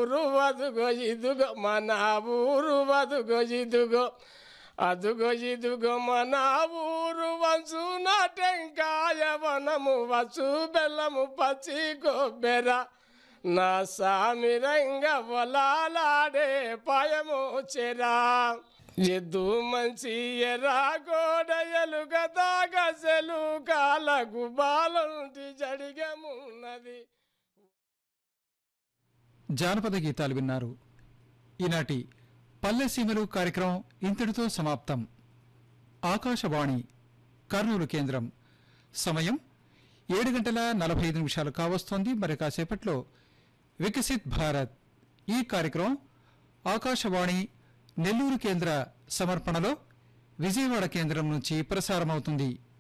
ఊరు అదుగో ఇదుగో మన ఊరు అదుగో ఇదుగో అదుగో ఇదుగో మన ఊరు వంచు నా టెంకాయ వనము వచ్చు బెల్లము పచ్చి కొబ్బెర నా సామి రంగ పొలాలాడే పాయము చెరా ఎద్దు మంచి ఎర్రా గోడయలు గదాగ సెలు కాలకు బాలంటి జడిగమున్నది జానపద గీతాలు విన్నారు ఈనాటి పల్లె సీమలు కార్యక్రమం ఇంతటితో సమాప్తం ఆకాశవాణి కర్నూలు కేంద్రం సమయం ఏడు గంటల నలభై ఐదు నిమిషాలు కావస్తోంది మరి కాసేపట్లో వికసిత్ భారత్ ఈ కార్యక్రమం ఆకాశవాణి నెల్లూరు కేంద్ర సమర్పణలో విజయవాడ కేంద్రం నుంచి ప్రసారమవుతుంది